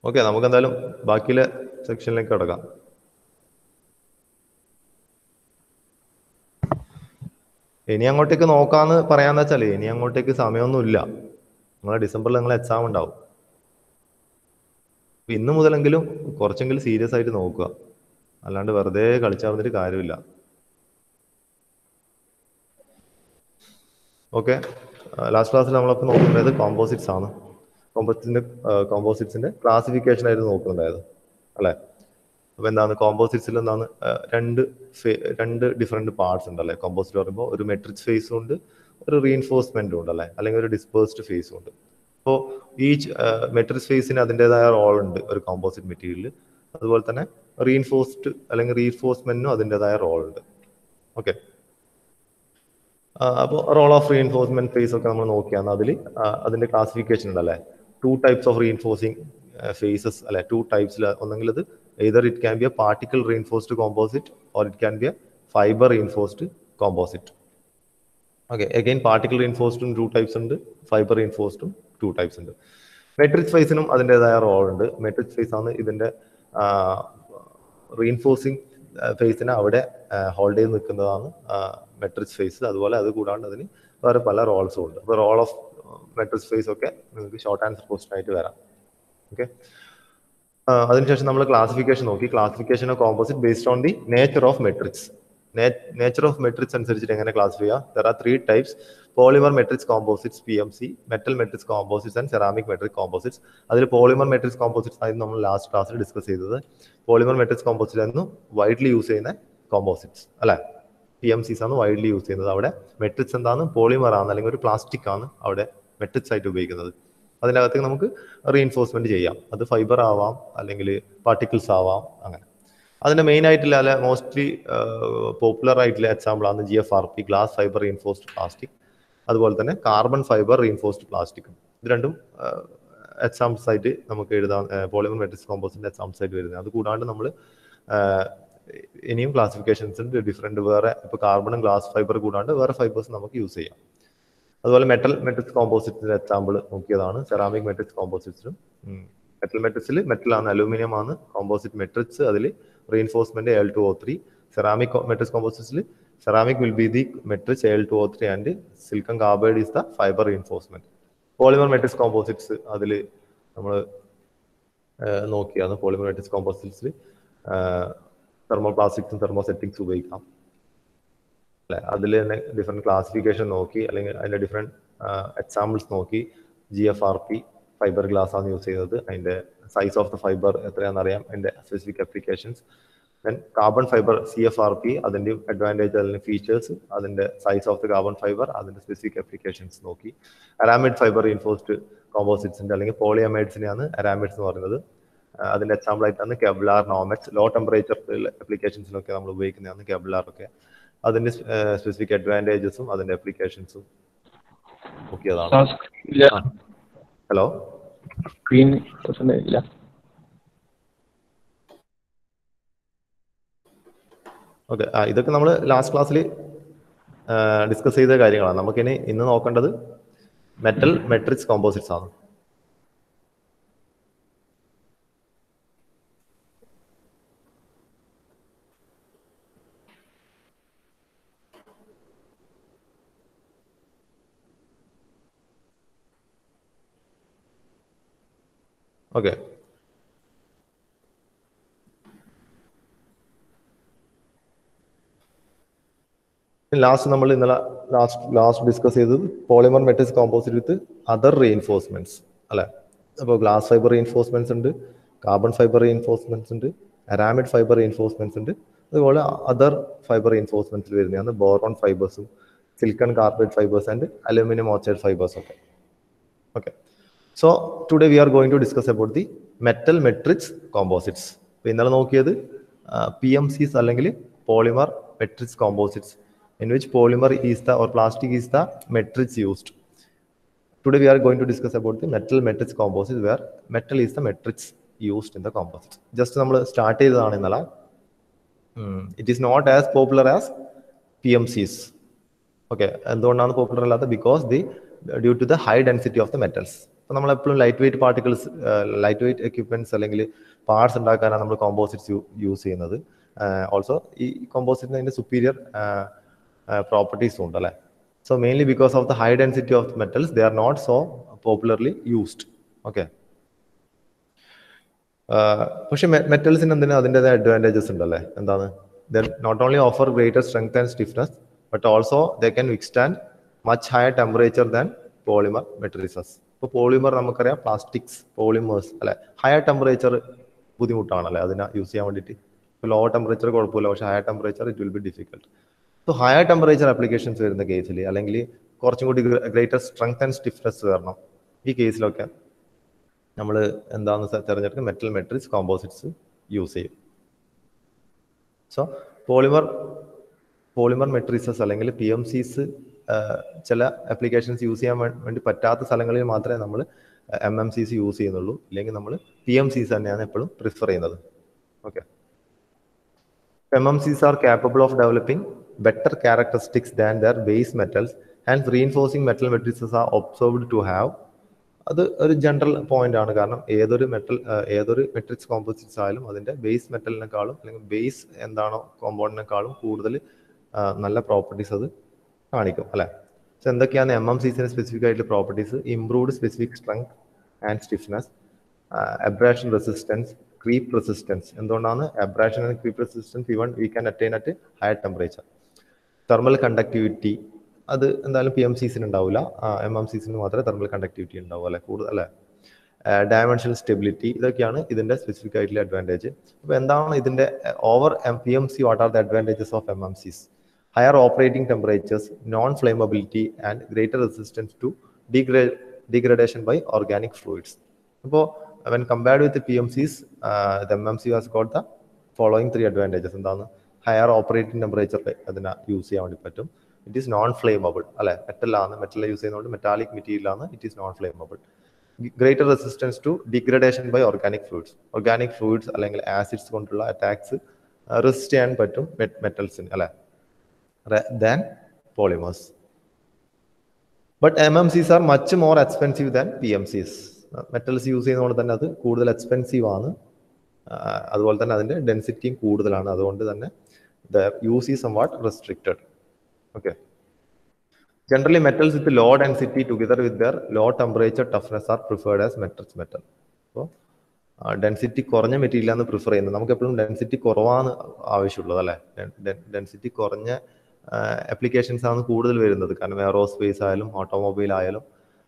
Okay നമുക്ക് എന്തായാലും ബാക്കിയിലെ സെക്ഷനിലേക്ക് കിടക്കാം ഇനി അങ്ങോട്ടേക്ക് നോക്കാന്ന് പറയാന്ന് വെച്ചാല് ഇനി അങ്ങോട്ടേക്ക് സമയമൊന്നുമില്ല നിങ്ങളെ ഡിസംബറിൽ നിങ്ങളെ എക്സാം ഉണ്ടാവും അപ്പൊ ഇന്ന് മുതലെങ്കിലും കുറച്ചെങ്കിലും സീരിയസ് ആയിട്ട് നോക്കുക അല്ലാണ്ട് വെറുതെ കളിച്ചാവുന്നൊരു കാര്യമില്ല ഓക്കെ ലാസ്റ്റ് ക്ലാസ്സിൽ നമ്മളപ്പോൾ നോക്കുന്നത് കോമ്പോസിറ്റ്സ് ആണ് കോമ്പോസിറ്റിന്റെ കോമ്പോസിറ്റ്സിന്റെ ക്ലാസിഫിക്കേഷൻ ആയിരുന്നു നോക്കുന്നുണ്ടായത് അല്ലെ അപ്പൊ എന്താണ് കോമ്പോസിറ്റ്സിൽ എന്താണ് ആ, രണ്ട് ഫേ- രണ്ട് ഡിഫറെന്റ് പാർട്സ് ഉണ്ട് അല്ലെ കോമ്പോസിറ്റ് പറയുമ്പോൾ ഒരു മെട്രിക്സ് ഫേസും ഉണ്ട് ഒരു റീഇൻഫോഴ്സ്മെന്റും ഉണ്ട് അല്ലെ അല്ലെങ്കിൽ ഒരു ഡിസ്പേഴ്സ്ഡ് ഫേസും ഉണ്ട് അപ്പോൾ ഈ മെട്രിക്സ് ഫേസിന് അതിൻ്റെതായ റോൾ ഉണ്ട് ഒരു കോമ്പോസിറ്റ് മെറ്റീരിയലിൽ അതുപോലെ തന്നെ റീഇൻഫോഴ്സ്ഡ് അല്ലെങ്കിൽ റീഇൻഫോഴ്സ്മെന്റിനും അതിൻ്റെതായ റോൾ ഉണ്ട് ഓക്കെ അപ്പോൾ റോൾ ഓഫ് റീഇൻഫോഴ്സ്മെന്റ് ഫേസ് ഒക്കെ നമ്മൾ നോക്കിയാണ് അതിൽ അതിന്റെ ക്ലാസിഫിക്കേഷൻ ഉണ്ടല്ലേ two types of reinforcing phases അല്ലെ ടു ടൈപ്സിൽ ഒന്നെങ്കിൽ ഇത് either it can be a particle reinforced composite or it can be a fibre reinforced composite okay again particle റീഇൻഫോഴ്സ്ഡും ടു ടൈപ്സ് ഉണ്ട് ഫൈബർ റീഇൻഫോഴ്സ്ഡും ടു ടൈപ്സ് ഉണ്ട് matrix ഫേസിനും അതിൻ്റെതായ റോൾ ഉണ്ട് മെട്രിക്സ് ഫേസ് ആണ് ഇതിന്റെ റീഇൻഫോഴ്സിങ് ഫേസിനെ അവിടെ ഹോൾഡ് ചെയ്ത് നിൽക്കുന്നതാണ് മെട്രിക്സ് ഫേസ് അതുപോലെ അത് കൂടാണ്ട് അതിന് വേറെ പല റോൾസും ഉണ്ട് അപ്പോൾ റോൾ ഓഫ് മെട്രിക്സ് ഫേസ് ഒക്കെ നിങ്ങൾക്ക് ഷോർട്ട് ആൻസർ ക്വസ്റ്റൻ ആയിട്ട് വരാം ഓക്കെ അതിനുശേഷം നമ്മൾ ക്ലാസിഫിക്കേഷൻ നോക്കി classification of composite based on the nature of matrix nature of matrix അനുസരിച്ചിട്ട് എങ്ങനെ ക്ലാസിഫൈ ചെയ്യാം there are three types polymer matrix composites P M C metal matrix composites and ceramic matrix composites അതിൽ polymer matrix composites ആയിരുന്നു നമ്മൾ last ക്ലാസ്സിൽ discuss ചെയ്തത് polymer matrix composite ആയിരുന്നു widely use ചെയ്യുന്ന കോമ്പോസിറ്റ്സ് അല്ലെ പി എം സിസ് ആണ് വൈഡ്ലി യൂസ് ചെയ്യുന്നത് അവിടെ മെട്രിക്സ് എന്താണ് പോളിമർ ആണ് അല്ലെങ്കിൽ ഒരു പ്ലാസ്റ്റിക് ആണ് അവിടെ മെട്രിക്സ് ആയിട്ട് ഉപയോഗിക്കുന്നത് അതിനകത്തേക്ക് നമുക്ക് റീഇൻഫോഴ്സ്മെന്റ് ചെയ്യാം അത് ഫൈബർ ആവാം അല്ലെങ്കിൽ പാർട്ടിക്കിൾസ് ആവാം അങ്ങനെ അതിന്റെ മെയിൻ ആയിട്ടുള്ള അല്ലെ മോസ്റ്റ്ലി പോപ്പുലർ ആയിട്ടുള്ള എക്സാമ്പിൾ ആണ് G F R P glass fibre reinforced plastic അതുപോലെ തന്നെ കാർബൺ ഫൈബർ റീഇൻഫോഴ്സ്ഡ് പ്ലാസ്റ്റിക്കും ഇത് രണ്ടും എക്സാമ്പിൾസ് ആയിട്ട് നമുക്ക് എഴുതാൻ പോളിമർ മെട്രിക്സ് കോമ്പോസിന്റെ എക്സാമ്പിൾസ് ആയിട്ട് വരുന്നത് അത് കൂടാണ്ട് നമ്മൾ ഇനിയും ക്ലാസിഫിക്കേഷൻസ് ഉണ്ട് ഡിഫറെന്റ് വേറെ ഇപ്പൊ കാർബണും ഗ്ലാസ് ഫൈബർ കൂടാണ്ട് വേറെ ഫൈബേഴ്സ് നമുക്ക് യൂസ് ചെയ്യാം അതുപോലെ മെറ്റൽ മെട്രിക്സ് കോമ്പോസിറ്റ്സിന്റെ എക്സാമ്പിൾ നോക്കിയതാണ് സെറാമിക് മെട്രിക്സ് കോമ്പോസിറ്റ്സിലും മെറ്റൽ മെട്രിക്സിൽ മെറ്റൽ ആണ് അലൂമിനിയം ആണ് കോമ്പോസിറ്റ് മെട്രിക്സ് അതിൽ reinforcement L two O three ceramic matrix കോമ്പോസിറ്റ്സിൽ ceramic will be the matrix L two O three and silicon carbide is the fibre reinforcement polymer matrix composites അതിൽ നമ്മൾ നോക്കിയാണ് പോളിമർ മെട്രിക്സ് കോമ്പോസിറ്റ്സിൽ തെർമോ പ്ലാസ്റ്റിക്സും തെർമോസെറ്റിക്സ് ഉപയോഗിക്കാം അല്ലെ അതിൽ തന്നെ ഡിഫറെന്റ് ക്ലാസിഫിക്കേഷൻ നോക്കി അല്ലെങ്കിൽ അതിന്റെ ഡിഫറെന്റ് എക്സാമ്പിൾസ് നോക്കി G F R P fibre glass ആണ് യൂസ് ചെയ്തത് അതിന്റെ സൈസ് ഓഫ് ദ ഫൈബർ എത്രയാണെന്ന് അറിയാം അതിന്റെ specific applications then carbon fibre C F R P അതിന്റെ അഡ്വാൻറ്റേജ് അതിന്റെ ഫീച്ചേഴ്സ് അതിന്റെ size of the carbon fibre അതിന്റെ സ്പെസിഫിക് അപ്ലിക്കേഷൻസ് നോക്കി അരാമിഡ് ഫൈബർ ഇൻഫോസ്ഡ് കോമ്പോസിറ്റ്സിന്റെ അല്ലെങ്കിൽ പോളിയമൈഡ്സിനെയാണ് അരാമിഡ്സ് എന്ന് പറയുന്നത് അതിന്റെ എക്സാമ്പിൾ ആയിട്ടാണ് കെബ്ലാർ നോമെക്സ് ലോ ടെമ്പറേച്ചർ അപ്ലിക്കേഷൻസിലൊക്കെ നമ്മൾ ഉപയോഗിക്കുന്നതാണ് കെബ്ലാർ ഒക്കെ അതിന്റെ സ്പെസിഫിക് അഡ്വാൻറ്റേജസും അതിന്റെ അപ്ലിക്കേഷൻസും നോക്കിയതാണ് ഇല്ല ഹലോ സ്ക്രീൻ പ്രസന്റ് ഇല്ല ഓക്കെ ആ ഇതൊക്കെ നമ്മൾ ലാസ്റ്റ് ക്ലാസ്സിൽ ഡിസ്കസ് ചെയ്ത കാര്യങ്ങളാണ് നമുക്കിനി ഇന്ന് നോക്കേണ്ടത് മെറ്റൽ മെട്രിക്സ് കോമ്പോസിറ്റ്സ് ആണ് ഓക്കെ ലാസ്റ്റ് നമ്മൾ ഇന്നലെ ലാസ്റ്റ് ലാസ്റ്റ് ഡിസ്കസ് ചെയ്തത് polymer matrix composite with other reinforcements അല്ലെ അപ്പോൾ ഗ്ലാസ് ഫൈബർ റീഇൻഫോഴ്സ്മെന്റ്സ് ഉണ്ട് കാർബൺ ഫൈബർ റീഇൻഫോഴ്സ്മെന്റ്സ് ഉണ്ട് അരാമിഡ് ഫൈബർ റീഇൻഫോഴ്സ്മെന്റ്സ് ഉണ്ട് അതുപോലെ അതർ ഫൈബർ റീഇൻഫോഴ്സ്മെന്റ്സിൽ വരുന്നതാണ് ബോറോൺ ഫൈബേഴ്സും silicon carbide fibres and aluminium oxide fibres ഒക്കെ okay so today we are going to discuss about the metal matrix composites ഇന്നലെ നോക്കിയത് പി എം സിസ് അല്ലെങ്കിൽ polymer matrix composites in which polymer is the or plastic is the matrix used. Today we are going to discuss about the metal matrix composite where metal is the matrix used in the composite. Just നമ്മൾ start ചെയ്തതാണ് ഇന്നലെ it is not as popular as P M Cs okay എന്തുകൊണ്ടാണ് popular അല്ലാത്തത് because the due to the high density of the metals അപ്പോൾ നമ്മൾ എപ്പോഴും light weight particles light weight equipments അല്ലെങ്കിൽ parts ഉണ്ടാക്കാനാണ് നമ്മൾ കോമ്പോസിറ്റ്സ് യൂസ് ചെയ്യുന്നത് ഓൾസോ ഈ കോമ്പോസിറ്റിന് അതിന്റെ സുപ്പീരിയർ പ്രോപ്പർട്ടീസും ഉണ്ട് അല്ലേ so mainly because of the high density of metals they are not so popularly used okay പക്ഷെ മെറ്റൽസിന് എന്തിനാ അതിൻ്റെതായ അഡ്വാൻറ്റേജസ് ഉണ്ടല്ലേ എന്താണ് there not only offer greater strength and stiffness but also they can withstand much higher temperature than polymer materials ഇപ്പോൾ polymer നമുക്കറിയാം plastics polymers അല്ലെ higher temperature ബുദ്ധിമുട്ടാണല്ലേ അതിനെ യൂസ് ചെയ്യാൻ വേണ്ടിയിട്ട് ഇപ്പോൾ ലോ ടെമ്പറേച്ചർ കുഴപ്പമില്ല പക്ഷേ higher temperature it will be difficult so higher temperature applications വരുന്ന കേസിൽ അല്ലെങ്കിൽ കുറച്ചും കൂടി ഗ്രേറ്റർ സ്ട്രെങ്ത് ആൻഡ് സ്റ്റിഫ്നെസ് വരണം ഈ കേസിലൊക്കെ നമ്മൾ എന്താണെന്ന് തിരഞ്ഞെടുക്കുക മെറ്റൽ മെട്രിക്സ് കോമ്പോസിറ്റ്സ് യൂസ് ചെയ്യും സോ പോളിമർ പോളിമർ മെട്രിസസ് അല്ലെങ്കിൽ പി എം സീസ് ചില ആപ്ലിക്കേഷൻസ് യൂസ് ചെയ്യാൻ വേണ്ടി പറ്റാത്ത സ്ഥലങ്ങളിൽ മാത്രമേ നമ്മൾ എം എം സീസ് യൂസ് ചെയ്യുന്നുള്ളൂ ഇല്ലെങ്കിൽ നമ്മൾ പി എം സീസ് തന്നെയാണ് എപ്പോഴും പ്രിഫർ ചെയ്യുന്നത് okay M M Cs are capable of developing better characteristics than their base metals and reinforcing metal matrices are observed to have അത് ഒരു ജനറൽ പോയിന്റ് ആണ് കാരണം ഏതൊരു മെറ്റൽ ഏതൊരു മെട്രിക്സ് കോമ്പോസിറ്റ്സ് ആയാലും അതിന്റെ ബേസ് മെറ്റലിനെക്കാളും അല്ലെങ്കിൽ ബേസ് എന്താണോ കോമ്പൗണ്ടിനെക്കാളും കൂടുതൽ നല്ല പ്രോപ്പർട്ടീസ് അത് കാണിക്കും അല്ലെ സോ എന്തൊക്കെയാണ് എം എം സീസിന് സ്പെസിഫിക് ആയിട്ടുള്ള properties improved specific strength and stiffness abrasion resistance creep resistance എന്തുകൊണ്ടാണ് abrasion and creep resistance even we can attain at higher temperature thermal conductivity അത് എന്തായാലും പി എം സിസിന് ഉണ്ടാവില്ല എം എം സിസിന് മാത്രമേ thermal conductivity ഉണ്ടാവൂ അല്ലെ കൂടുതൽ അല്ലെ ഡയമെൻഷണൽ സ്റ്റെബിലിറ്റി ഇതൊക്കെയാണ് ഇതിന്റെ സ്പെസിഫിക് ആയിട്ടുള്ള അഡ്വാൻറ്റേജ് അപ്പോൾ എന്താണ് ഇതിന്റെ over M P M C what are the advantages of M M Cs higher operating temperatures non flammability and greater resistance to ഡിഗ്രേ ഡിഗ്രഡേഷൻ ബൈ ഓർഗാനിക് ഫ്ലൂയിഡ്സ് അപ്പോൾ when compared with the PMCs, uh, the MMC has got the following three advantages. എന്താണ് higher operating temperature അതിനെ use ചെയ്യാൻ വേണ്ടി പറ്റും it is non flammable അല്ലെ മെറ്റലാണ് metal use ചെയ്യുന്നതുകൊണ്ട് മെറ്റാലിക് മെറ്റീരിയൽ ആണ് it is non flammable greater resistance to degradation by organic fluids organic fluids അല്ലെങ്കിൽ ആസിഡ്സ് കൊണ്ടുള്ള അറ്റാക്സ് റെസിസ്റ്റ് ചെയ്യാൻ പറ്റും മെറ്റൽസിന് അല്ലെ than polymers but M M Cs are much more expensive than P M Cs metals use ചെയ്യുന്നതുകൊണ്ട് തന്നെ അത് കൂടുതൽ എക്സ്പെൻസീവ് ആണ് അതുപോലെ തന്നെ അതിന്റെ ഡെൻസിറ്റിയും കൂടുതലാണ് അതുകൊണ്ട് തന്നെ the use is somewhat restricted okay generally metals with low density together with their low temperature toughness are preferred as metals metal അപ്പോൾ ഡെൻസിറ്റി കുറഞ്ഞ മെറ്റീരിയലാണ് പ്രിഫർ ചെയ്യുന്നത് നമുക്ക് എപ്പോഴും ഡെൻസിറ്റി കുറവാണ് ആവശ്യമുള്ളത് അല്ലേ ഡെൻസിറ്റി കുറഞ്ഞ ആപ്ലിക്കേഷൻസ് ആണ് കൂടുതൽ വരുന്നത് കാരണം എയറോസ്പേസ് ആയാലും ഓട്ടോമൊബൈൽ ആയാലും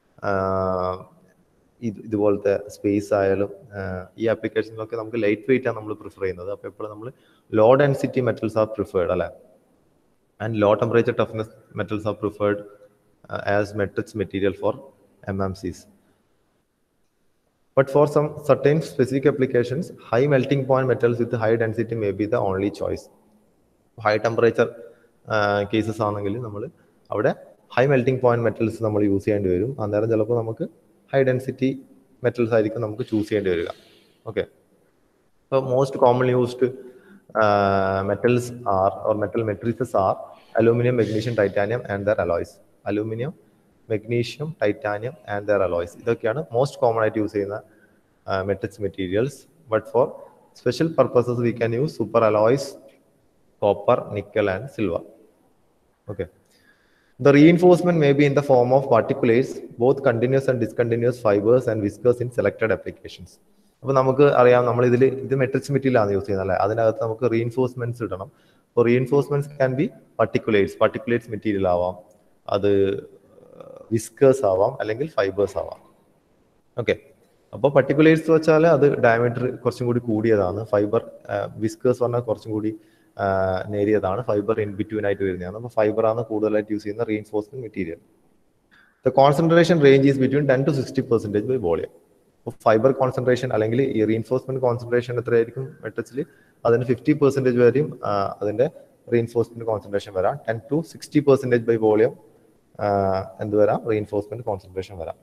ഇത് ഇതുപോലത്തെ സ്പേസ് ആയാലും ഈ ആപ്ലിക്കേഷനിലൊക്കെ നമുക്ക് ലൈറ്റ് വെയിറ്റ് ആണ് നമ്മൾ പ്രിഫർ ചെയ്യുന്നത് അപ്പോൾ എപ്പോഴും നമ്മൾ low density metals are preferred അല്ലേ and low temperature toughness metals are preferred as matrix material for M M Cs But for some certain specific applications, high melting point metals with high density may be the only choice. High temperature cases ആണെങ്കിൽ നമ്മൾ അവിടെ high melting point metals നമ്മൾ use ചെയ്യേണ്ടി വരും അന്നേരം ചിലപ്പോൾ നമുക്ക് high density metals ആയിരിക്കും നമുക്ക് ചൂസ് ചെയ്യേണ്ടി വരിക ഓക്കെ അപ്പോൾ most common used metals are or metal matrices are aluminium magnesium titanium and their alloys aluminium magnesium titanium and their alloys ഇതൊക്കെയാണ് മോസ്റ്റ് കോമൺ ആയിട്ട് യൂസ് ചെയ്യുന്ന matrix materials but for special purposes we can use super alloys copper, nickel, and silver. Okay. The reinforcement may be in the form of particulates, both continuous and discontinuous fibers and viscous in selected applications. അപ്പോൾ നമുക്ക് അറിയാം നമ്മൾ ഇതിൽ ഇത് matrix മെറ്റീരിയലാണ് use ചെയ്യുന്നത് അല്ലേ അതിനകത്ത് നമുക്ക് റീഇൻഫോഴ്സ്മെന്റ്സ് ഇടണം അപ്പോൾ reinforcements can be particulates particulates material ആവാം അത് വിസ്കേഴ്സ് ആവാം അല്ലെങ്കിൽ ഫൈബേഴ്സ് ആവാം ഓക്കെ അപ്പോൾ പർട്ടിക്കുലേറ്റ്സ് വെച്ചാൽ അത് ഡയമീറ്റർ കുറച്ചും കൂടി കൂടിയതാണ് ഫൈബർ വിസ്കേഴ്സ് പറഞ്ഞാൽ കുറച്ചും കൂടി നേരിയതാണ് ഫൈബർ ഇൻ ബിറ്റ്വീൻ ആയിട്ട് വരുന്നതാണ് അപ്പോൾ ഫൈബർ ആണ് കൂടുതലായിട്ട് യൂസ് ചെയ്യുന്ന reinforcement material the concentration range is between ten to sixty percentage by volume അപ്പോൾ ഫൈബർ കോൺസെൻട്രേഷൻ അല്ലെങ്കിൽ ഈ റീഇൻഫോഴ്സ്മെന്റ് കോൺസെൻട്രേഷൻ എത്രയായിരിക്കും മെട്രിക്സിൽ അതിന് ഫിഫ്റ്റി പെർസെൻറ്റേജ് വരെയും അതിന്റെ റീഇൻഫോഴ്സ്മെന്റ് കോൺസെൻട്രേഷൻ വരാം ten to sixty percentage by volume എന്ത് വരാം റീഇൻഫോഴ്സ്മെന്റ് കോൺസെൻട്രേഷൻ വരാം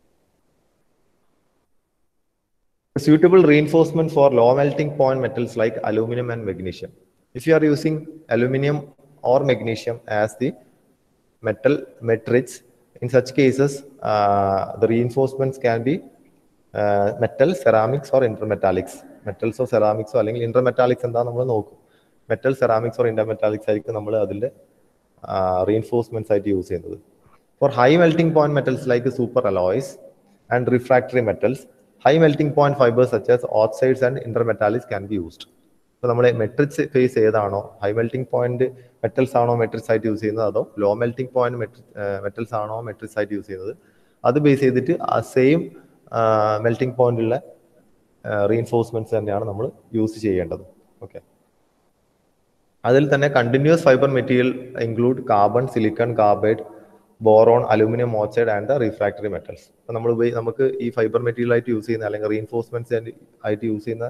suitable reinforcement for low melting point metals like aluminum and magnesium. If you are using aluminum or magnesium as the metal matrix, In such cases, uh, the reinforcements can be uh, metal, ceramics or intermetallics. Metals or ceramics or അല്ലെങ്കിൽ intermetallics എന്താ നമ്മൾ നോക്കും metal ceramics or ഇന്റർമെറ്റാലിക്സ് ആയിരിക്കും നമ്മൾ അതിൻ്റെ റീഇൻഫോഴ്സ്മെന്റ്സ് ആയിട്ട് use ചെയ്യുന്നത് for high melting point metals like super alloys and refractory metals high melting point fibres such as oxides and intermetallics can be used ഇപ്പോൾ നമ്മൾ മെട്രിക്സ് ഫേസ് ഏതാണോ ഹൈ മെൽറ്റിംഗ് പോയിന്റ് മെറ്റൽസ് ആണോ matrix ആയിട്ട് use ചെയ്യുന്നത് അതോ low melting point metals ആണോ matrix ആയിട്ട് use ചെയ്യുന്നത് അത് ബേസ് ചെയ്തിട്ട് ആ സെയിം മെൽറ്റിംഗ് പോയിന്റുള്ള റീഇൻഫോഴ്സ്മെന്റ്സ് തന്നെയാണ് നമ്മൾ യൂസ് ചെയ്യേണ്ടത് ഓക്കെ അതിൽ തന്നെ continuous fibre material include carbon silicon carbide boron aluminium oxide and the refractory metals അപ്പം നമ്മൾ ഉപയോഗി നമുക്ക് ഈ ഫൈബർ മെറ്റീരിയൽ ആയിട്ട് യൂസ് ചെയ്യുന്ന അല്ലെങ്കിൽ റീഇൻഫോഴ്സ്മെന്റ്സ് ആയിട്ട് യൂസ് ചെയ്യുന്ന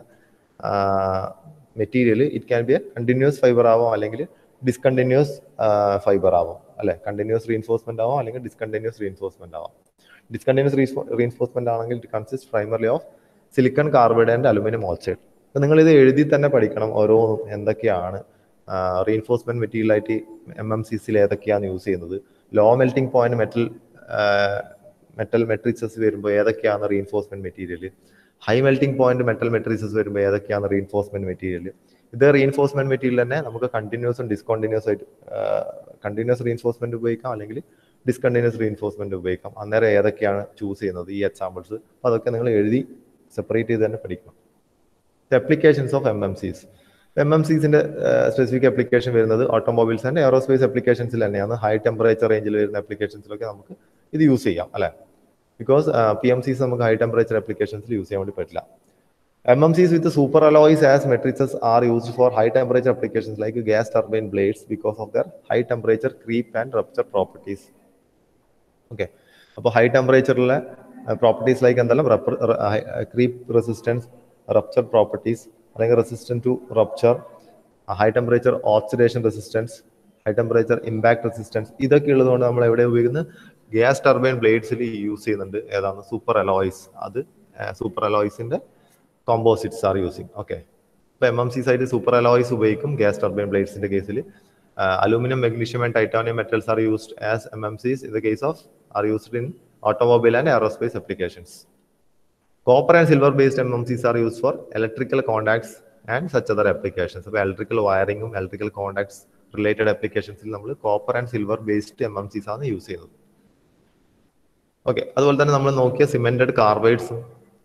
material it can be a continuous fibre ആവാം അല്ലെങ്കിൽ ഡിസ്കണ്ടിന്യൂസ് ഫൈബർ ആവാം അല്ലെ കണ്ടിന്യൂസ് റീഇൻഫോഴ്സ്മെന്റ് ആവാം അല്ലെങ്കിൽ ഡിസ്കണ്ടിന്യൂസ് റീഇൻഫോഴ്സ്മെന്റ് ആവാം ഡിസ്കണ്ടിന്യൂസ് റീഇൻഫോഴ്സ്മെന്റ് ആണെങ്കിൽ it consist primarily of silicon carbide and aluminium oxide അപ്പം നിങ്ങൾ ഇത് എഴുതി തന്നെ പഠിക്കണം ഓരോന്നും എന്തൊക്കെയാണ് റീഇൻഫോഴ്സ്മെന്റ് മെറ്റീരിയൽ ആയിട്ട് എം എം സി സിയിൽ ഏതൊക്കെയാണ് യൂസ് ചെയ്യുന്നത് low melting point metal metal matrices വരുമ്പോൾ ഏതൊക്കെയാണ് reinforcement material high melting point metal matrices വരുമ്പോൾ ഏതൊക്കെയാണ് റീഇൻഫോഴ്സ്മെന്റ് മെറ്റീരിയൽ ഇത് റീഇൻഫോഴ്സ്മെന്റ് മെറ്റീരിയൽ തന്നെ നമുക്ക് കണ്ടിന്യൂസും ഡിസ്കണ്ടിന്യൂസ് ആയിട്ട് കണ്ടിന്യൂസ് റീഇൻഫോഴ്സ്മെന്റ് ഉപയോഗിക്കാം അല്ലെങ്കിൽ ഡിസ്കണ്ടിന്യൂസ് റീഇൻഫോഴ്സ്മെന്റ് ഉപയോഗിക്കാം അന്നേരം ഏതൊക്കെയാണ് ചൂസ് ചെയ്യുന്നത് ഈ എക്സാമ്പിൾസ് അപ്പോൾ അതൊക്കെ നിങ്ങൾ എഴുതി സെപ്പറേറ്റ് ചെയ്ത് തന്നെ പഠിക്കണം applications of M M Cs M M സീസിന്റെ സ്പെസിഫിക് അപ്ലിക്കേഷൻ വരുന്നത് ഓട്ടോമൊബൈൽസ് ആൻഡ് എയറോസ്പേസ് അപ്ലിക്കേഷൻസിൽ തന്നെയാണ് ഹൈ ടെമ്പറേച്ചർ റേഞ്ചിൽ വരുന്ന അപ്ലിക്കേഷൻസിലൊക്കെ നമുക്ക് ഇത് യൂസ് ചെയ്യാം അല്ലെ ബിക്കോസ് പി എം സീസ് നമുക്ക് ഹൈ ടെമ്പറേച്ചർ അപ്ലിക്കേഷൻസിൽ യൂസ് ചെയ്യാൻ വേണ്ടി പറ്റില്ല M M Cs with super alloys as matrices are used for high temperature applications like gas turbine blades because of their high temperature creep and rupture properties okay അപ്പോൾ high ടെമ്പറേച്ചറിലെ properties like എന്തെല്ലാം creep resistance rupture properties അല്ലെങ്കിൽ resistant to rupture high temperature oxidation resistance high temperature impact resistance ഇതൊക്കെ ഉള്ളതുകൊണ്ട് നമ്മൾ എവിടെ ഉപയോഗിക്കുന്നത് gas turbine ബ്ലേഡ്സിൽ use ചെയ്യുന്നുണ്ട് ഏതാണ് സൂപ്പർ അലോയ്സ് അത് സൂപ്പർ അലോയ്സിന്റെ കോമ്പോസിറ്റ്സ് ആർ യൂസിങ് ഓക്കെ ഇപ്പൊ M M C side super alloys ഉപയോഗിക്കും ഗ്യാസ് ടർബൈൻ ബ്ലേഡ്സിന്റെ കേസിൽ aluminium magnesium and titanium metals are used as M M Cs in the case of are used in automobile and aerospace applications Copper and silver based MMCs are used for electrical contacts and such other applications. അപ്പോൾ electrical വയറിങ്ങും electrical contacts related അപ്ലിക്കേഷൻസിൽ നമ്മൾ copper and silver based M M Cs ആണ് use ചെയ്യുന്നത് okay അതുപോലെ തന്നെ നമ്മൾ നോക്കിയ സിമെന്റഡ് കാർബൈഡ്സും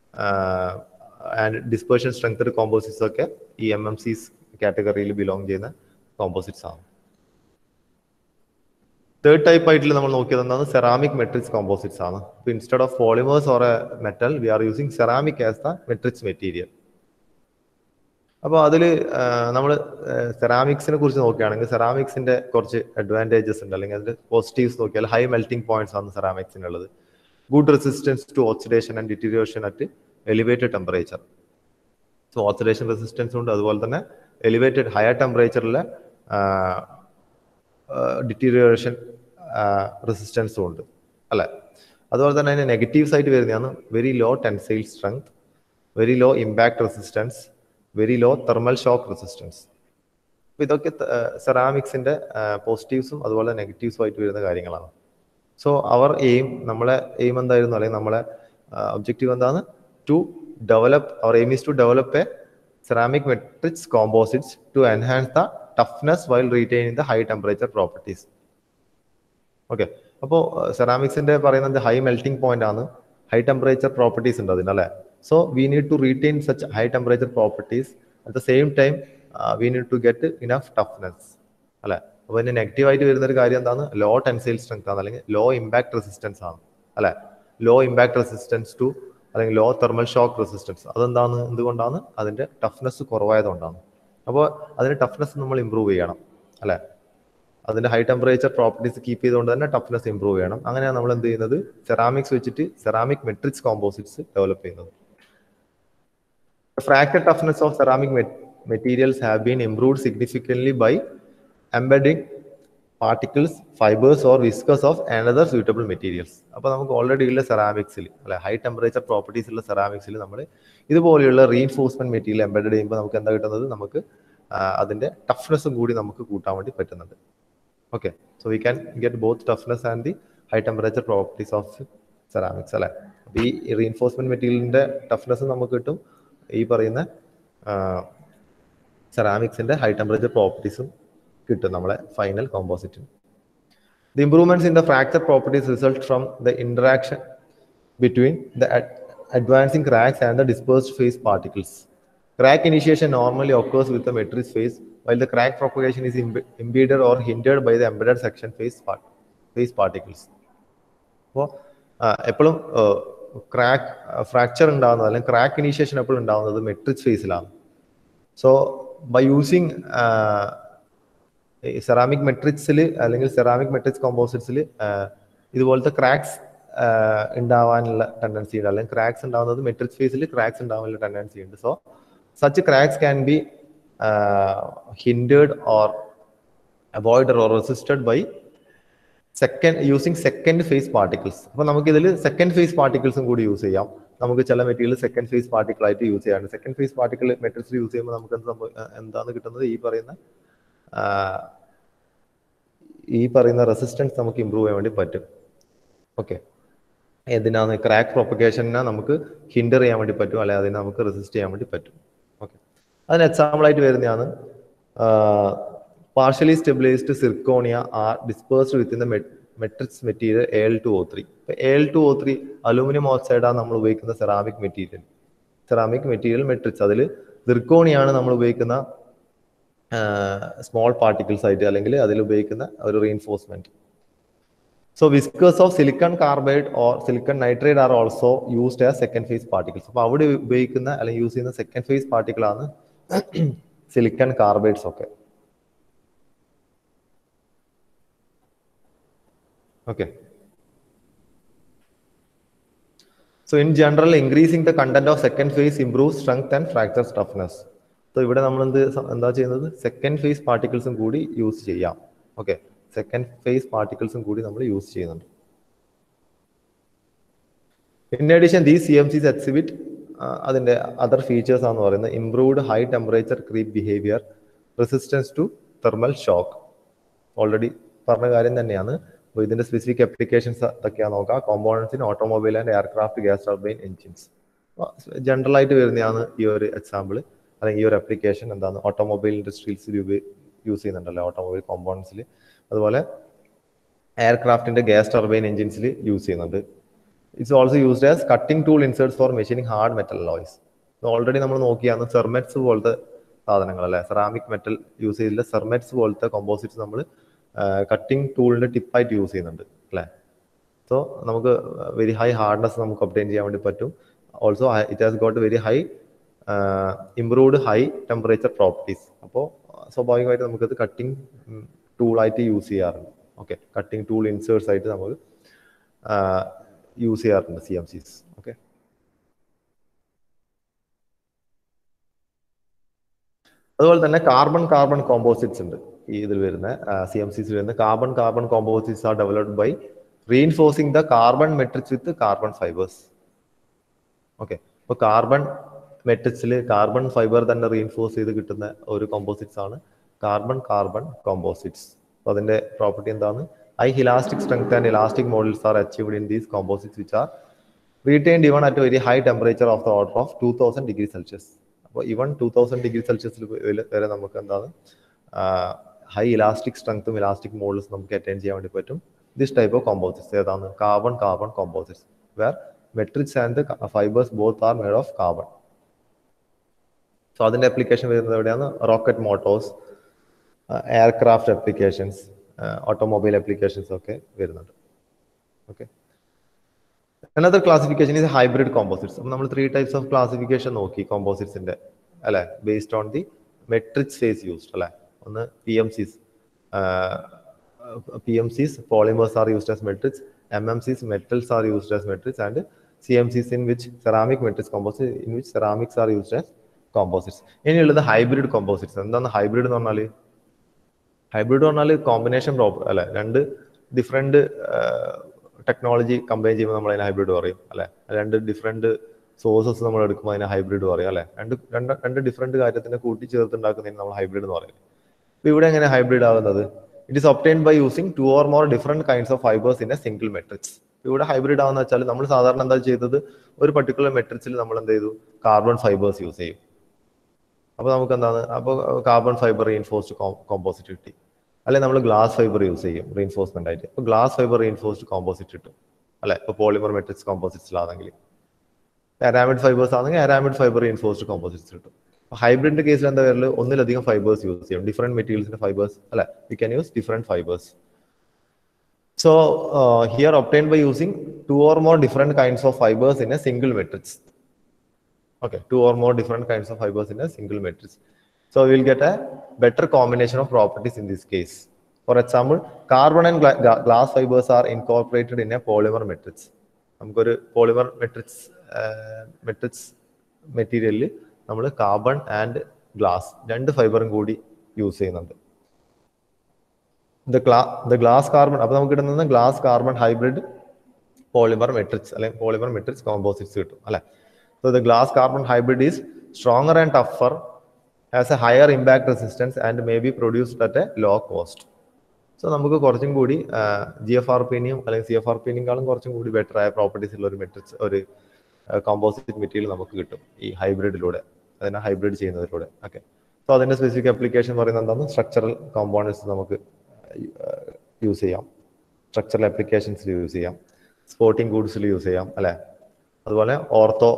ആൻഡ് ഡിസ്പേർഷൻ സ്ട്രെങ്തഡ് കോമ്പോസിറ്റ്സ് ഒക്കെ ഈ എം എം സീസ് കാറ്റഗറിയിൽ ബിലോങ് ചെയ്യുന്ന കോമ്പോസിറ്റ്സ് ആണ് തേർഡ് ടൈപ്പ് ആയിട്ട് നമ്മൾ നോക്കിയത് എന്താണ് സെറാമിക് മെട്രിക്സ് കോമ്പോസിറ്റ്സ് ആണ് അപ്പോൾ instead of polymers or a metal we are using ceramic as the matrix material അപ്പോൾ അതിൽ നമ്മൾ സെറാമിക്സിനെ കുറിച്ച് നോക്കുകയാണെങ്കിൽ സെറാമിക്സിന്റെ കുറച്ച് അഡ്വാൻറ്റേജസ് ഉണ്ട് അല്ലെങ്കിൽ അതിന്റെ പോസിറ്റീവ്സ് നോക്കിയാൽ ഹൈ മെൽറ്റിംഗ് പോയിന്റ്സ് ആണ് സെറാമിക്സിനുള്ളത് good resistance to oxidation and deterioration at elevated temperature so oxidation resistance ഉണ്ട് അതുപോലെ തന്നെ എലിവേറ്റഡ് ഹയർ ടെമ്പറേച്ചറിലെ ഡിറ്റീരിയേഷൻ റെസിസ്റ്റൻസും ഉണ്ട് അല്ലെ അതുപോലെ തന്നെ അതിന് നെഗറ്റീവ്സ് ആയിട്ട് വരുന്നതാണ് very low tensile strength very low impact resistance very low thermal shock resistance അപ്പോൾ ഇതൊക്കെ സെറാമിക്സിന്റെ പോസിറ്റീവ്സും അതുപോലെ നെഗറ്റീവ്സും ആയിട്ട് വരുന്ന കാര്യങ്ങളാണ് സോ അവർ എയിം നമ്മളെ എയിം എന്തായിരുന്നു അല്ലെങ്കിൽ നമ്മളെ ഒബ്ജക്റ്റീവ് എന്താണ് to develop our aim is to develop a ceramic matrix composites to enhance the toughness while retaining the high temperature properties okay അപ്പോൾ സെറാമിക്സിന്റെ പറയുന്നത് ഹൈ മെൽറ്റിംഗ് പോയിന്റ് ആണ് ഹൈ ടെമ്പറേച്ചർ പ്രോപ്പർട്ടീസ് ഉണ്ട് അതിന് അല്ലേ so we need to retain such high temperature properties at the same time we need to get enough toughness അല്ലെ അപ്പോൾ ഇതിന് നെഗറ്റീവ് ആയിട്ട് വരുന്ന ഒരു കാര്യം എന്താണ് ലോ ടെൻസൈൽ സ്ട്രെങ്ത് ആണ് അല്ലെങ്കിൽ ലോ ഇമ്പാക്ട് റെസിസ്റ്റൻസ് ആണ് അല്ലെ ലോ ഇമ്പാക്ട് റെസിസ്റ്റൻസ് ടു അല്ലെങ്കിൽ ലോ തെർമൽ ഷോക്ക് റെസിസ്റ്റൻസ് അതെന്താണ് എന്തുകൊണ്ടാണ് അതിന്റെ ടഫ്നെസ് കുറവായതുകൊണ്ടാണ് അപ്പോൾ അതിന്റെ ടഫ്നെസ് നമ്മൾ ഇമ്പ്രൂവ് ചെയ്യണം അല്ലെ അതിന്റെ ഹൈ ടെമ്പറേച്ചർ പ്രോപ്പർട്ടീസ് കീപ്പ് ചെയ്തുകൊണ്ട് തന്നെ ടഫ്നെസ് ഇമ്പ്രൂവ് ചെയ്യണം അങ്ങനെയാണ് നമ്മൾ എന്ത് ചെയ്യുന്നത് സെറാമിക്സ് വെച്ചിട്ട് സെറാമിക് മെട്രിക്സ് കോമ്പോസിറ്റ്സ് ഡെവലപ്പ് ചെയ്യുന്നത് fracture toughness of ceramic materials have been improved significantly by embedding particles fibres or whiskers of another suitable materials അപ്പോൾ നമുക്ക് ഓൾറെഡി ഉള്ള സെറാമിക്സിൽ അല്ലെ ഹൈ ടെമ്പറേച്ചർ പ്രോപ്പർട്ടീസ് ഉള്ള സെറാമിക്സിൽ നമ്മൾ ഇതുപോലെയുള്ള റീഇൻഫോഴ്സ്മെന്റ് മെറ്റീരിയൽ എംബഡ് ചെയ്യുമ്പോൾ നമുക്ക് എന്താ കിട്ടുന്നത് നമുക്ക് അതിന്റെ ടഫ്നെസ്സും കൂടി നമുക്ക് കൂട്ടാൻ വേണ്ടി പറ്റുന്നുണ്ട് okay so we can get both toughness and the high temperature properties of ceramics അല്ലേ അപ്പോൾ ഈ റീഇൻഫോഴ്സ്മെന്റ് മെറ്റീരിയലിന്റെ ടഫ്നെസ് നമുക്ക് കിട്ടും ഈ പറയുന്ന സെറാമിക്സിന്റെ ഹൈ ടെമ്പറേച്ചർ പ്രോപ്പർട്ടീസും കിട്ടും നമ്മളെ ഫൈനൽ കോമ്പോസിറ്റിന് The improvements in the fracture properties result from the interaction between the ad- advancing cracks and the dispersed phase particles. Crack initiation normally occurs with the matrix phase, while the crack propagation is imbe- impeded or hindered by the embedded section phase, part- phase particles. അപ്പോൾ എപ്പോഴും crack fracture ഉണ്ടാകുന്നത് അല്ലെങ്കിൽ crack initiation എപ്പോഴും ഉണ്ടാകുന്നത് matrix ഫേസിലാണ് so by using ceramic മെട്രിക്സിൽ അല്ലെങ്കിൽ ceramic matrix കോമ്പോസിറ്റ്സിൽ ഇതുപോലത്തെ ക്രാക്സ് ഉണ്ടാവാനുള്ള ടെൻഡൻസി ഉണ്ട് അല്ലെങ്കിൽ ക്രാക്സ് ഉണ്ടാവുന്നത് മെട്രിക്സ് ഫേസിൽ ക്രാക്സ് ഉണ്ടാവാനുള്ള ടെൻഡൻസി ഉണ്ട് so such cracks can be hindered or avoided or resisted by second using second phase particles അപ്പോൾ നമുക്ക് ഇതിൽ സെക്കൻഡ് ഫേസ് പാർട്ടിക്കിൾസും കൂടി യൂസ് ചെയ്യാം നമുക്ക് ചില മെറ്റീരിയൽ സെക്കൻഡ് ഫേസ് പാർട്ടിക്കിൾ ആയിട്ട് യൂസ് ചെയ്യാറുണ്ട് സെക്കൻഡ് ഫേസ് പാർട്ടിക്കിൾ മെട്രിക്സിൽ യൂസ് ചെയ്യുമ്പോൾ നമുക്ക് എന്ത് സംഭവം എന്താണ് കിട്ടുന്നത് ഈ പറയുന്ന ഈ പറയുന്ന റെസിസ്റ്റൻസ് നമുക്ക് ഇമ്പ്രൂവ് ചെയ്യാൻ വേണ്ടി പറ്റും ഓക്കെ എന്തിനാണ് ക്രാക്ക് പ്രൊപ്പഗേഷനെ നമുക്ക് ഹിൻഡർ ചെയ്യാൻ വേണ്ടി പറ്റും അല്ലെങ്കിൽ അതിനെ നമുക്ക് റെസിസ്റ്റ് ചെയ്യാൻ വേണ്ടി പറ്റും ഓക്കെ അതിന് എക്സാമ്പിൾ ആയിട്ട് വരുന്നതാണ് partially stabilised zirconia are dispersed within the matrix material A L two O three A L two O three aluminium ഓക്സൈഡാണ് നമ്മൾ ഉപയോഗിക്കുന്ന ceramic material ceramic material matrix അതിൽ സിർക്കോണിയാണ് നമ്മൾ ഉപയോഗിക്കുന്ന സ്മോൾ പാർട്ടിക്കിൾസ് ആയിട്ട് അല്ലെങ്കിൽ അതിൽ ഉപയോഗിക്കുന്ന ഒരു reinforcement so whiskers of silicon carbide or silicon nitrate are also used as second phase particles അപ്പോൾ അവിടെ ഉപയോഗിക്കുന്ന അല്ലെങ്കിൽ യൂസ് ചെയ്യുന്ന സെക്കൻഡ് ഫേസ് പാർട്ടിക്കിൾ ആണ് സിലിക്കൺ കാർബൈഡ്സ് ഒക്കെ okay so in general increasing the content of second phase improve strength and fracture toughness so ഇവിടെ നമ്മൾ എന്ത് എന്താ ചെയ്യുന്നത് സെക്കൻഡ് ഫേസ് പാർട്ടിക്കിൾസും കൂടി യൂസ് ചെയ്യാം ഓക്കെ സെക്കൻഡ് ഫേസ് പാർട്ടിക്കിൾസും കൂടി നമ്മൾ യൂസ് ചെയ്യുന്നുണ്ട് in addition these C M Cs exhibit അതിന്റെ അതർ ഫീച്ചേഴ്സ് ആണെന്ന് പറയുന്നത് improved high temperature creep behaviour resistance to thermal shock already പറഞ്ഞ കാര്യം തന്നെയാണ് അപ്പോൾ ഇതിന്റെ സ്പെസിഫിക് അപ്ലിക്കേഷൻസ് എന്തൊക്കെയാണെന്ന് നോക്കാം components in automobile and aircraft gas turbine engines general ആയിട്ട് വരുന്നതാണ് ഈ ഒരു എക്സാമ്പിൾ അല്ലെങ്കിൽ ഈ ഒരു ആപ്ലിക്കേഷൻ എന്താണ് ഓട്ടോമൊബൈൽ ഇൻഡസ്ട്രീസിൽ യൂസ് ചെയ്യുന്നുണ്ടല്ലോ ഓട്ടോമൊബൈൽ കോമ്പൗണ്ട്സിൽ അതുപോലെ എയർക്രാഫ്റ്റിന്റെ ഗ്യാസ് ടർബൈൻ എഞ്ചിൻസിൽ യൂസ് ചെയ്യുന്നുണ്ട് it's also used as cutting tool inserts for machining hard metal alloys already നമ്മൾ നോക്കിയാണ് സെർമെറ്റ്സ് പോലത്തെ സാധനങ്ങൾ അല്ലെ സെറാമിക് മെറ്റൽ യൂസ് ചെയ്തില്ല സെർമെറ്റ്സ് പോലത്തെ കോമ്പോസിറ്റ്സ് നമ്മൾ കട്ടിംഗ് ടൂളിന്റെ ടിപ്പായിട്ട് യൂസ് ചെയ്യുന്നുണ്ട് അല്ലേ സോ നമുക്ക് വെരി ഹൈ ഹാർഡ്നെസ് നമുക്ക് ഒപ്റ്റൈൻ ചെയ്യാൻ വേണ്ടി പറ്റും also it has got very high improved high temperature properties അപ്പോൾ സ്വാഭാവികമായിട്ട് നമുക്കത് കട്ടിംഗ് ടൂളായിട്ട് യൂസ് ചെയ്യാറുണ്ട് ഓക്കെ കട്ടിംഗ് ടൂൾ ഇൻസേർട്സ് ആയിട്ട് നമുക്ക് യൂസ് ചെയ്യാറുണ്ട് സി എം സീസ് ഓക്കെ അതുപോലെ തന്നെ കാർബൺ കാർബൺ കോമ്പോസിറ്റ്സ് ഉണ്ട് ഈ ഇതിൽ വരുന്ന സി എം സിസിൽ വരുന്ന carbon carbon composites are developed by reinforcing the carbon matrix with carbon fibres okay അപ്പോൾ കാർബൺ മെട്രിക്സിൽ കാർബൺ ഫൈബർ തന്നെ റീഇൻഫോഴ്സ് ചെയ്ത് കിട്ടുന്ന ഒരു കോമ്പോസിറ്റ്സ് ആണ് കാർബൺ കാർബൺ കോമ്പോസിറ്റ്സ് അപ്പോൾ അതിന്റെ പ്രോപ്പർട്ടി എന്താണ് high elastic strength and elastic modulus are achieved in these composites which are retained even at very high temperature of the order of two thousand degree Celsius അപ്പോൾ even two thousand degree സെൽഷ്യസിൽ വരെ നമുക്ക് എന്താണ് high elastic സ്ട്രെങ്ത്തും elastic modulus നമുക്ക് attain ചെയ്യാൻ വേണ്ടി പറ്റും ദിസ് ടൈപ്പ് ഓഫ് കോമ്പോസിറ്റ്സ് ഏതാണ് carbon carbon composites where matrix and fibres both are made of carbon so അതിന്റെ അപ്ലിക്കേഷൻ വരുന്നത് എവിടെയാണ് rocket motors aircraft applications automobile applications ഒക്കെ വരുന്നുണ്ട് okay another classification is hybrid composites അപ്പം നമ്മൾ ത്രീ ടൈപ്സ് ഓഫ് ക്ലാസിഫിക്കേഷൻ നോക്കി കോമ്പോസിറ്റ്സിന്റെ അല്ലെ based on the matrix phase used അല്ലെ ഒന്ന് P M Cs P M Cs polymers are used as matrix M M Cs metals are used as matrix and C M Cs in which ceramic matrix composite in which ceramics are used as composites ഇനിയുള്ളത് hybrid composites എന്താണ് hybrid എന്ന് പറഞ്ഞാൽ hybrid പറഞ്ഞാൽ combination proper അല്ലെ രണ്ട് different technology combine ചെയ്യുമ്പോൾ നമ്മൾ അതിനെ ഹൈബ്രിഡ് പറയും അല്ലെ രണ്ട് ഡിഫറെന്റ് സോഴ്സസ് നമ്മൾ എടുക്കുമ്പോൾ അതിനെ ഹൈബ്രിഡ് പറയും അല്ലെ രണ്ട് രണ്ട് രണ്ട് ഡിഫറെന്റ് കാര്യത്തിനെ കൂട്ടി ചേർത്തുണ്ടാക്കുന്നതിന് നമ്മൾ ഹൈബ്രിഡ് എന്ന് പറയും അപ്പൊ ഇവിടെ എങ്ങനെ ഹൈബ്രിഡ് ആകുന്നത് it is obtained by using two or more different kinds of fibres in a single matrix ഇവിടെ ഹൈബ്രിഡ് ആവുന്ന വെച്ചാൽ നമ്മൾ സാധാരണ എന്താ ചെയ്തത് ഒരു പർട്ടിക്കുലർ മെട്രിക്സിൽ നമ്മൾ എന്ത് ചെയ്തു കാർബൺ ഫൈബേഴ്സ് യൂസ് ചെയ്യും അപ്പോൾ നമുക്ക് എന്താണ് അപ്പോൾ കാർബൺ ഫൈബർ റീഇൻഫോഴ്സ്ഡ് കോമ്പോസിറ്റ് കിട്ടി അല്ലെങ്കിൽ നമ്മൾ ഗ്ലാസ് ഫൈബർ യൂസ് ചെയ്യും റീഇൻഫോഴ്സ്മെന്റ് ആയിട്ട് അപ്പോൾ ഗ്ലാസ് ഫൈബർ റീഇൻഫോഴ്സ്ഡ് കോമ്പോസിറ്റ് കിട്ടും അല്ലെ ഇപ്പോൾ പോളിമർ മെട്രിക്സ് കോമ്പോസിറ്റ്സിലാണെങ്കിൽ അരാമിഡ് ഫൈബേഴ്സ് ആണെങ്കിൽ അരാമിഡ് ഫൈബർ റീഇൻഫോഴ്സ്ഡ് കോമ്പോസിറ്റ്സ് കിട്ടും ഹൈബ്രിഡിന്റെ കേസിൽ എന്താ പേരിൽ ഒന്നിലധികം ഫൈബേഴ്സ് യൂസ് ചെയ്യും ഡിഫറെന്റ് മെറ്റീരിയൽസിന്റെ ഫൈബേഴ്സ് അല്ലെ you can use different fibres so here obtain by using two or more different kinds of fibres in a single matrix okay two or more different kinds of fibers in a single matrix so we'll get a better combination of properties in this case for example carbon and gla- ga- glass fibers are incorporated in a polymer matrix നമുക്കൊരു polymer matrix matrix മെറ്റീരിയലിൽ നമ്മൾ carbon and glass രണ്ട് ഫൈബറും കൂടി use ചെയ്യുന്നുണ്ട് the ഗ്ലാ the glass carbon അപ്പോൾ നമുക്ക് കിട്ടുന്നത് glass carbon hybrid polymer matrix അല്ലെങ്കിൽ പോളിമർ മെട്രിക്സ് കോമ്പോസിറ്റ്സ് കിട്ടും അല്ലെ So the glass carbon hybrid is stronger and tougher, has a higher impact resistance and may be produced at a low cost. So നമുക്ക് കുറച്ചും കൂടി G F R പിനെയും അല്ലെങ്കിൽ C F R പിനെക്കാളും കുറച്ചും കൂടി better ആയ properties ഉള്ള ഒരു matrix ഒരു കോമ്പോസിറ്റ് മെറ്റീരിയൽ നമുക്ക് കിട്ടും ഈ ഹൈബ്രിഡിലൂടെ അതിനെ ഹൈബ്രിഡ് ചെയ്യുന്നതിലൂടെ ഓക്കെ സോ അതിന്റെ സ്പെസിഫിക് ആപ്ലിക്കേഷൻ പറയുന്നത് എന്താണ് സ്ട്രക്ചറൽ കോമ്പോണൻസ് നമുക്ക് യൂസ് ചെയ്യാം സ്ട്രക്ചറൽ ആപ്ലിക്കേഷൻസിൽ യൂസ് ചെയ്യാം സ്പോർട്ടിംഗ് ഗൂഡ്സിൽ യൂസ് ചെയ്യാം അല്ലെ അതുപോലെ ഓർത്തോ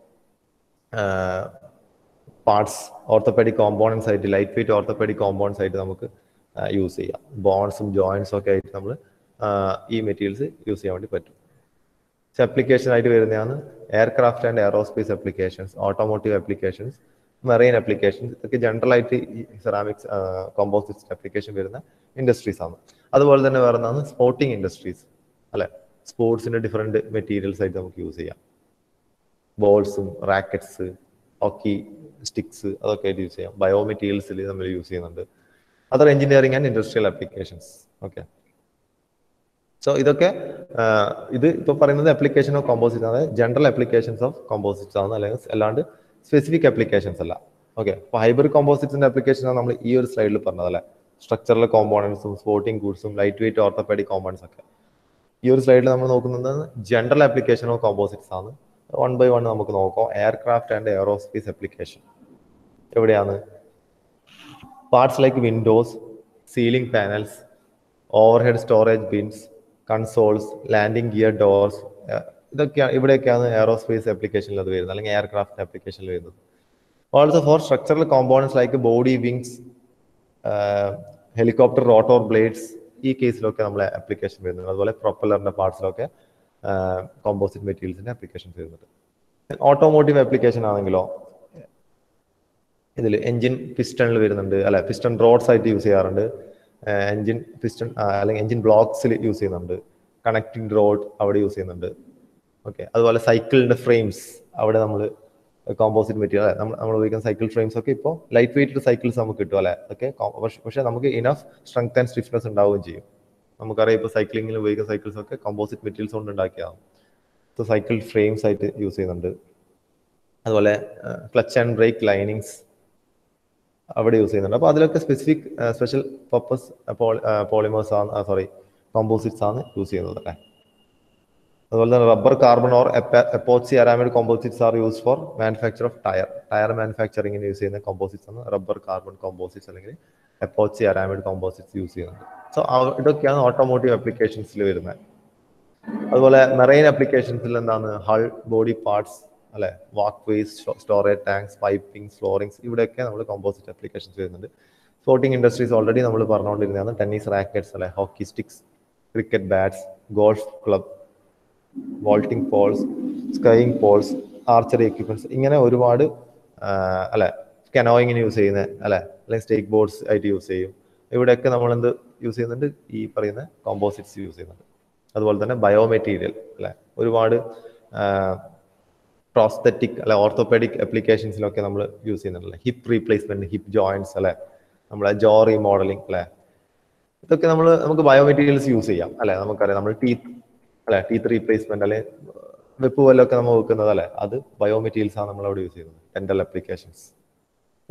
പാർട്സ് ഓർത്തോപെഡിക് കോമ്പോണൻസ് ആയിട്ട് ലൈറ്റ് വെയിറ്റ് ഓർത്തോപെഡിക് കോമ്പോണൻസ് ആയിട്ട് നമുക്ക് യൂസ് ചെയ്യാം ബോൺസും ജോയിൻസും ഒക്കെ ആയിട്ട് നമ്മൾ ഈ മെറ്റീരിയൽസ് യൂസ് ചെയ്യാൻ വേണ്ടി പറ്റും ആപ്ലിക്കേഷൻ ആയിട്ട് വരുന്നതാണ് aircraft and aerospace applications automotive applications marine applications ഇതൊക്കെ ജനറൽ ആയിട്ട് ഈ സെറാമിക്സ് കോമ്പോസിറ്റ്സ് ആപ്ലിക്കേഷൻ വരുന്ന ഇൻഡസ്ട്രീസ് ആണ് അതുപോലെ തന്നെ വേറെ സ്പോർട്ടിംഗ് ഇൻഡസ്ട്രീസ് അല്ലെ സ്പോർട്സിന്റെ ഡിഫറെന്റ് മെറ്റീരിയൽസ് ആയിട്ട് നമുക്ക് യൂസ് ചെയ്യാം ബോൾസും റാക്കറ്റ്സ് ഹോക്കി സ്റ്റിക്സ് അതൊക്കെ ആയിട്ട് യൂസ് ചെയ്യാം ബയോ മെറ്റീരിയൽസിൽ നമ്മൾ യൂസ് ചെയ്യുന്നുണ്ട് other engineering and industrial applications okay so ഇതൊക്കെ ഇത് ഇപ്പൊ പറയുന്നത് ആപ്ലിക്കേഷൻ ഓഫ് കോമ്പോസിറ്റ് ആണ് ജനറൽ ആപ്ലിക്കേഷൻസ് ഓഫ് കോമ്പോസിറ്റ്സ് ആണ് അല്ലെങ്കിൽ അല്ലാണ്ട് സ്പെസിഫിക് ആപ്ലിക്കേഷൻസ് അല്ല ഓക്കെ അപ്പൊ ഹൈബ്രിഡ് കോമ്പോസിറ്റ്സിന്റെ ആപ്ലിക്കേഷൻ ആണ് നമ്മൾ ഈ ഒരു സ്ലൈഡിൽ പറഞ്ഞത് അല്ലെ സ്ട്രക്ചറൽ കോമ്പോണൻസും സ്പോർട്ടിംഗ് ഗൂഡ്സും ലൈറ്റ് വെയിറ്റ് ഓർത്തോപെഡിക് കോമ്പോണൻസ് ഒക്കെ ഈ ഒരു സ്ലൈഡിൽ നമ്മൾ നോക്കുന്നത് ജനറൽ ആപ്ലിക്കേഷൻ ഓഫ് കോമ്പോസിറ്റ്സ് ആണ് വൺ ബൈ വൺ നമുക്ക് നോക്കാം എയർക്രാഫ്റ്റ് ആൻഡ് എയറോസ്പേസ് ആപ്ലിക്കേഷൻ എവിടെയാണ് parts like windows ceiling panels overhead storage bins consoles landing gear doors ഇതൊക്കെയാണ് ഇവിടെയൊക്കെയാണ് എയറോസ്പേസ് ആപ്ലിക്കേഷനിൽ അത് വരുന്നത് അല്ലെങ്കിൽ എയർക്രാഫ്റ്റ് ആപ്ലിക്കേഷനിൽ വരുന്നത് also for structural components like body wings helicopter rotor blades ഈ കേസിലൊക്കെ നമ്മളെ ആപ്ലിക്കേഷൻ വരുന്നത് അതുപോലെ പ്രൊപ്പലറിന്റെ പാർട്സിലൊക്കെ കോമ്പോസിറ്റ് മെറ്റീരിയൽസിന്റെ ആപ്ലിക്കേഷൻസ് വരുന്നുണ്ട് ഓട്ടോമോട്ടീവ് ആപ്ലിക്കേഷൻ ആണെങ്കിലോ ഇതിൽ എഞ്ചിൻ പിസ്റ്റണിൽ വരുന്നുണ്ട് അല്ല പിസ്റ്റൺ റോഡ്സ് ആയിട്ട് യൂസ് ചെയ്യാറുണ്ട് എഞ്ചിൻ പിസ്റ്റൺ അല്ലെങ്കിൽ എഞ്ചിൻ ബ്ലോക്സിൽ യൂസ് ചെയ്യുന്നുണ്ട് കണക്റ്റിംഗ് റോഡ് അവിടെ യൂസ് ചെയ്യുന്നുണ്ട് ഓക്കെ അതുപോലെ സൈക്കിളിന്റെ ഫ്രെയിംസ് അവിടെ നമ്മൾ കോമ്പോസിറ്റ് മെറ്റീരിയൽ അല്ലെ നമ്മൾ നമ്മൾ ഉപയോഗിക്കുന്ന സൈക്കിൾ ഫ്രെയിംസ് ഒക്കെ ഇപ്പോൾ ലൈറ്റ് വെയിറ്റ് സൈക്കിൾസ് നമുക്ക് കിട്ടും അല്ലെ ഓക്കെ പക്ഷെ നമുക്ക് ഇനഫ് സ്ട്രെങ്ത് ആൻഡ് സ്റ്റിഫ്നെസ് ഉണ്ടാവുകയും ചെയ്യും നമുക്കറിയാം ഇപ്പോൾ സൈക്ലിങ്ങിൽ ഉപയോഗിക്കുന്ന സൈക്കിൾസ് ഒക്കെ കമ്പോസിറ്റ് മെറ്റീരിയൽസ് കൊണ്ട് ഉണ്ടാക്കിയതാണ് സോ സൈക്കിൾ ഫ്രെയിംസ് ആയിട്ട് യൂസ് ചെയ്യുന്നുണ്ട് അതുപോലെ ക്ലച്ച് ആൻഡ് ബ്രേക്ക് ലൈനിങ്സ് അവിടെ യൂസ് ചെയ്യുന്നുണ്ട് അപ്പോൾ അതിലൊക്കെ സ്പെസിഫിക് സ്പെഷ്യൽ പർപ്പസ് പോളിമേഴ്സ് ആണ് സോറി കോമ്പോസിറ്റ്സ് ആണ് യൂസ് ചെയ്യുന്നത് അല്ലേ അതുപോലെ തന്നെ rubber carbon or epoxy aramid composites are use for manufacture of tyre tyre മാനുഫാക്ചറിങ്ങിന് യൂസ് ചെയ്യുന്ന കോമ്പോസിറ്റ്സ് ആണ് റബ്ബർ കാർബൺ കോമ്പോസിറ്റ്സ് അല്ലെങ്കിൽ എപ്പോക്സി അരാമിഡ് കോമ്പോസിറ്റ്സ് യൂസ് ചെയ്യുന്നുണ്ട് സോ ഇതൊക്കെയാണ് ഓട്ടോമോട്ടീവ് ആപ്ലിക്കേഷൻസിൽ വരുന്നത് അതുപോലെ മെറൈൻ ആപ്ലിക്കേഷൻസിൽ എന്താണ് ഹൾ ബോഡി പാർട്സ് അല്ലെ walkways storage tanks piping floorings ഇവിടെയൊക്കെ നമ്മൾ കോമ്പോസിറ്റ് ആപ്ലിക്കേഷൻസ് വരുന്നുണ്ട് സ്പോർട്ടിംഗ് ഇൻഡസ്ട്രീസ് ഓൾറെഡി നമ്മൾ പറഞ്ഞുകൊണ്ടിരുന്നതാണ് ടെന്നീസ് റാക്കറ്റ്സ് അല്ലെ hockey sticks cricket bats golf club vaulting poles skiing poles archery equipments ഇങ്ങനെ ഒരുപാട് അല്ലെ കനോയിങ്ങിന് യൂസ് ചെയ്യുന്ന അല്ലെ അല്ലെങ്കിൽ സ്റ്റേക്ക് ബോർഡ്സ് ആയിട്ട് യൂസ് ചെയ്യും ഇവിടെയൊക്കെ നമ്മൾ എന്ത് യൂസ് ചെയ്യുന്നുണ്ട് ഈ പറയുന്ന കോമ്പോസിറ്റ്സ് യൂസ് ചെയ്യുന്നുണ്ട് അതുപോലെ തന്നെ ബയോമെറ്റീരിയൽ അല്ലെ ഒരുപാട് പ്രോസ്തറ്റിക് അല്ലെ ഓർത്തോപെഡിക് ആപ്ലിക്കേഷൻസിലൊക്കെ നമ്മൾ യൂസ് ചെയ്യുന്നുണ്ടല്ലേ ഹിപ്പ് റീപ്ലേസ്മെന്റ് ഹിപ്പ് ജോയിന്റ്സ് അല്ലെ നമ്മളെ ജോ റീമോഡലിംഗ് അല്ലെ ഇതൊക്കെ നമ്മൾ നമുക്ക് ബയോമെറ്റീരിയൽസ് യൂസ് ചെയ്യാം അല്ലെ നമുക്കറിയാം നമ്മൾ ടീത്ത് അല്ലെ ടീത്ത് റീപ്ലേസ്മെന്റ് അല്ലെ വെപ്പ് പോലൊക്കെ നമ്മൾ വെക്കുന്നത് അല്ലെ അത് ബയോമെറ്റീരിയൽസ് ആണ് നമ്മൾ അവിടെ യൂസ് ചെയ്യുന്നത് ഡെന്റൽ ആപ്ലിക്കേഷൻസ്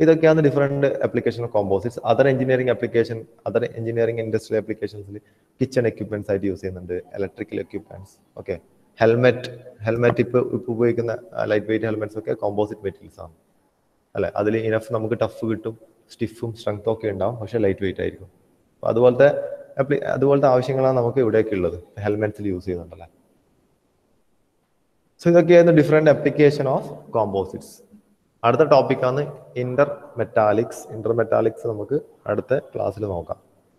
ഇതൊക്കെയാണ് different application of composites other engineering application other engineering industrial ആപ്ലിക്കേഷൻസിൽ കിച്ചൺ എക്യുപ്മെന്റ്സ് ആയിട്ട് യൂസ് ചെയ്യുന്നുണ്ട് electrical equipments okay helmet helmet ഇപ്പൊ ഇപ്പൊ ഉപയോഗിക്കുന്ന ലൈറ്റ് വെയിറ്റ് ഹെൽമെറ്റ്സ് ഒക്കെ കോമ്പോസിറ്റ് മെറ്റീരിയൽസ് ആണ് അല്ലെ അതിൽ ഇനഫ് നമുക്ക് ടഫ് കിട്ടും സ്റ്റിഫും സ്ട്രെങ്ത്തും ഒക്കെ ഉണ്ടാവും പക്ഷെ ലൈറ്റ് വെയിറ്റ് ആയിരിക്കും അപ്പൊ അതുപോലത്തെ appli- അതുപോലത്തെ ആവശ്യങ്ങളാണ് നമുക്ക് ഇവിടെയൊക്കെ ഉള്ളത് ഹെൽമെറ്റ്സിൽ യൂസ് ചെയ്യുന്നുണ്ടല്ലേ സോ ഇതൊക്കെയായിരുന്നു ഡിഫറെന്റ് ആപ്ലിക്കേഷൻ ഓഫ് കോമ്പോസിറ്റ്സ് അടുത്ത ടോപ്പിക്കാണ് ഇന്റർ മെറ്റാലിക്സ് ഇന്റർ മെറ്റാലിക്സ് നമുക്ക് അടുത്ത ക്ലാസ്സിൽ നോക്കാം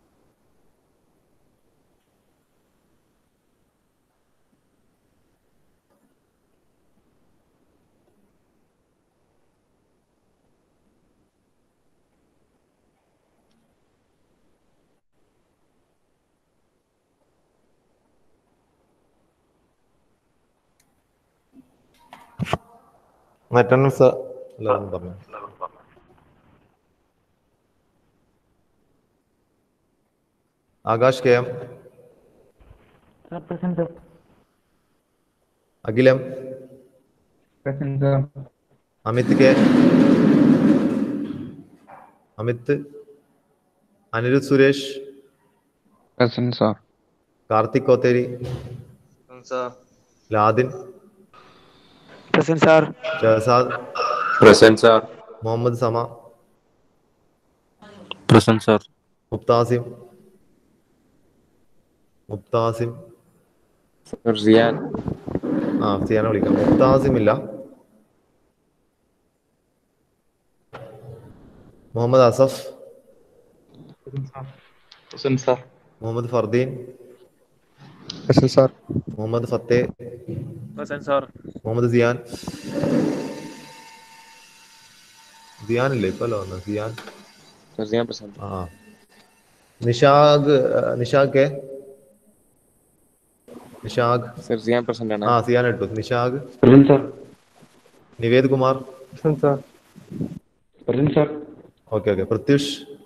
അറ്റൻഡൻസ് എല്ലാവരും പറഞ്ഞു Akash K M Sir, present, sir. Akhilam Present, sir. Amit K Amit Aniruddh Suresh Present, sir. Karthik Kotheri sir. Ladin Present, sir. Shahzad Present, sir. Muhammad Sama Present, sir. മുക്താസിം മുക്താസിം Sir Zian. ആ സിയാനെ വിളിക്കാം മുക്താസിം ഇല്ല Muhammad Asaf Present, sir. Muhammad Fardeen Present, sir. Muhammad Fateh Present, sir. Muhammad സിയാൻ സിയാൻ ഇല്ലേ ഇപ്പൊ അല്ലേ വന്നത് സിയാൻ Sir Zian present. ആ നിഷാഗ് ആ, Nishag K Nishag Sir Zian present ആണ്. ആ സിയാൻ ഇട്ടു Nishag Present, sir. Nived Kumar Present, sir. Present, sir. Okay okay Pratyush